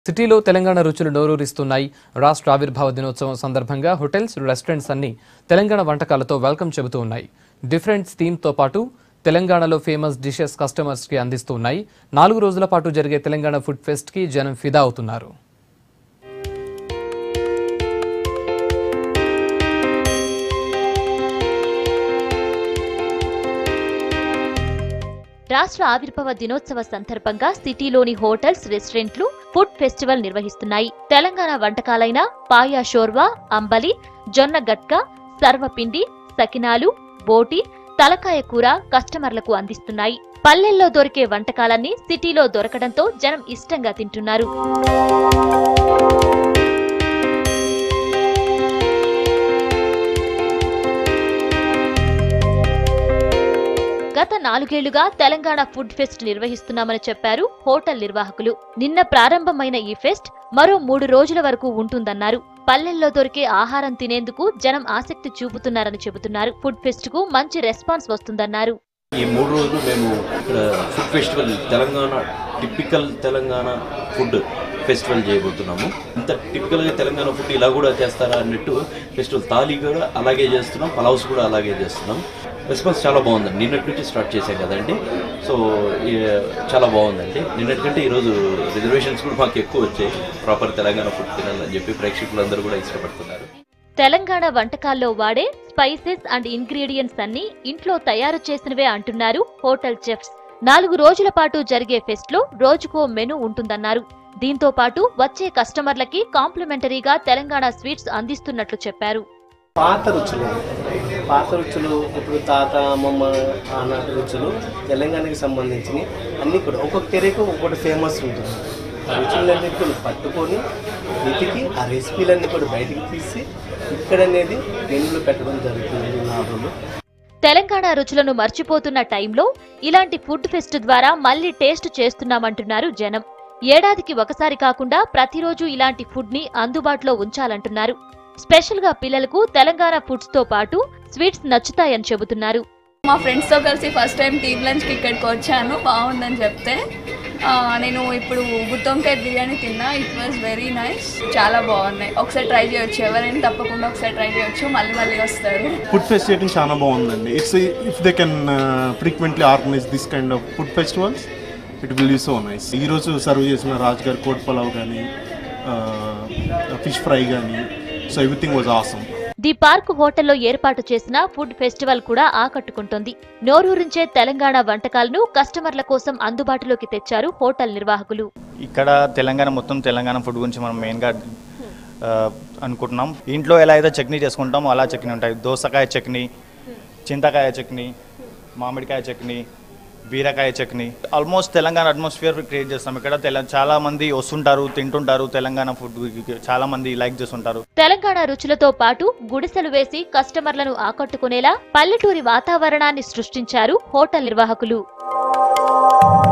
సిటీలో తెలంగాణ రుచులు నోరూరిస్తున్నాయి రాష్ట్ర ఆవిర్భావ దినోత్సవం సందర్భంగా హోటల్స్ రెస్టారెంట్స్ అన్ని తెలంగాణ వంటకాలతో వెల్కమ్ చెబుతూ ఉన్నాయి డిఫరెంట్ థీమ్తో పాటు తెలంగాణలో ఫేమస్ డిషెస్ కస్టమర్స్కి అందిస్తూ ఉన్నాయి నాలుగు రోజుల పాటు జరిగే తెలంగాణ ఫుడ్ ఫెస్ట్కి జనం ఫిదా అవుతున్నారు రాష్ట్ర ఆవిర్భావ దినోత్సవ సందర్భంగా సిటీలోని హోటల్స్ రెస్టారెంట్లు ఫుడ్ ఫెస్టివల్ నిర్వహిస్తున్నాయి తెలంగాణ వంటకాలైన పాయా షోర్వా అంబలి జొన్న గట్క సర్వపిండి సకినాలు బోటి తలకాయ కూర కస్టమర్లకు అందిస్తున్నాయి పల్లెల్లో దొరికే వంటకాలన్నీ సిటీలో దొరకడంతో జనం ఇష్టంగా తింటున్నారు గత నాలుగేళ్లుగా తెలంగాణ ఫుడ్ ఫెస్ట్ నిర్వహిస్తున్నామని చెప్పారు హోటల్ నిర్వాహకులు నిన్న ప్రారంభమైన ఈ ఫెస్ట్ మరో మూడు రోజుల వరకు ఉంటుందన్నారు పల్లెల్లో దొరికే ఆహారం తినేందుకు జనం ఆసక్తి చూపుతున్నారని చెబుతున్నారు ఫుడ్ ఫెస్ట్ కు మంచి రెస్పాన్స్ వస్తుందన్నారు ఈ మూడు రోజులు మేము ఇక్కడ food festival Telangana typical Telangana food festival చేయబోతున్నాము ఇంత టిపికల్గా తెలంగాణ ఫుడ్ ఇలా కూడా చేస్తారా అన్నట్టు ఫెస్టివల్ తాలీ కూడా అలాగే చేస్తున్నాం పలావ్స్ కూడా అలాగే చేస్తున్నాం రెస్పాన్స్ చాలా బాగుందండి నిన్నటి నుంచి స్టార్ట్ చేశాం కదండి సో ఈ చాలా బాగుందండి నిన్నటి కంటే ఈరోజు రిజర్వేషన్స్ కూడా మాకు ఎక్కువ వచ్చాయి ప్రాపర్ తెలంగాణ ఫుడ్ తినాలని చెప్పి ప్రేక్షకులందరూ కూడా ఇష్టపడుతున్నారు తెలంగాణ వంటకాల్లో వాడే స్పైసెస్ అండ్ ఇంగ్రీడియంట్స్ అన్ని ఇంట్లో తయారు చేసినవే అంటున్నారు హోటల్ చెఫ్స్ నాలుగు రోజుల పాటు జరిగే ఫెస్ట్ లో రోజుకో మెను ఉంటుందన్నారు దీంతో పాటు వచ్చే కస్టమర్లకి కాంప్లిమెంటరీగా తెలంగాణ స్వీట్స్ అందిస్తున్నట్లు చెప్పారు పాత రుచులు పాత రుచులు ఇప్పుడు తాత అమ్మమ్మ ఆనాటి రుచులు తెలంగాణకి సంబంధించినవి అన్నీ కూడా ఒక్కొక్క తెరకు ఒక్కొక్కటి ఫేమస్ ఉంటుంది ఆ రుచులన్నీ కూడా పట్టుకొని వీటికి ఆ రెసిపీలన్నీ కూడా బయటికి తీసి ఇక్కడ అనేది మెనులు పెట్టడం జరుగుతుంది ఈ నాలుగు రోజులు తెలంగాణ రుచులను మర్చిపోతున్న టైంలో ఇలాంటి ఫుడ్ ఫెస్ట్ ద్వారా మళ్ళీ టేస్ట్ చేస్తున్నామంటున్నారు జనం ఏడాదికి ఒకసారి కాకుండా ప్రతిరోజు ఇలాంటి ఫుడ్ ని అందుబాటులో ఉంచాలంటున్నారు స్పెషల్ గా పిల్లలకు తెలంగాణ ఫుడ్స్ తో పాటు స్వీట్స్ నచ్చుతాయని చెబుతున్నారు మా ఫ్రెండ్స్తో కలిసి ఫస్ట్ టైం టీమ్ లంచ్కి ఇక్కడికి వచ్చాను బాగుందని చెప్తే ఆ, నేను ఇప్పుడు గుత్తొంకాయ బిర్యానీ తిన్నా ఇట్ వాజ్ వెరీ నైస్ చాలా బాగున్నాయి ఒకసారి ట్రై చేయొచ్చు ఎవరైనా తప్పకుండా ఒకసారి ట్రై చేయొచ్చు మళ్ళీ మళ్ళీ వస్తారు ఫుడ్ ఫెస్ట్ చేయడం చాలా బాగుందండి it's if they can frequently organise this kind of food festivals it will you so nice ఈరోజు సర్వ్ చేసిన రాజ్ గారి కోట్ పలావ్ కానీ ఫిష్ ఫ్రై కానీ so everything was awesome the park హోటల్లో ఏర్పాటు చేసిన ఫుడ్ ఫెస్టివల్ కూడా ఆకట్టుకుంటోంది నోరూరించే తెలంగాణ వంటకాలను కస్టమర్ల కోసం అందుబాటులోకి తెచ్చారు హోటల్ నిర్వాహకులు ఇక్కడ తెలంగాణ మొత్తం తెలంగాణ ఫుడ్ గురించి మనం మెయిన్గా ఆ, అనుకుంటున్నాం ఇంట్లో ఎలా అయితే చట్నీ చేసుకుంటామో అలా చట్నీ ఉంటాయి దోసకాయ చట్నీ చింతకాయ చట్నీ మామిడికాయ చట్నీ బీరకాయ chutney almost Telangana atmosphere create చేస్తాం ఇక్కడ తెల చాలా మంది వస్తుంటారు తింటుంటారు తెలంగాణ ఫుడ్ చాలా మంది లైక్ చేస్తుంటారు తెలంగాణ రుచులతో పాటు గుడిసెలు వేసి కస్టమర్లను ఆకట్టుకునేలా పల్లెటూరి వాతావరణాన్ని సృష్టించారు హోటల్ నిర్వాహకులు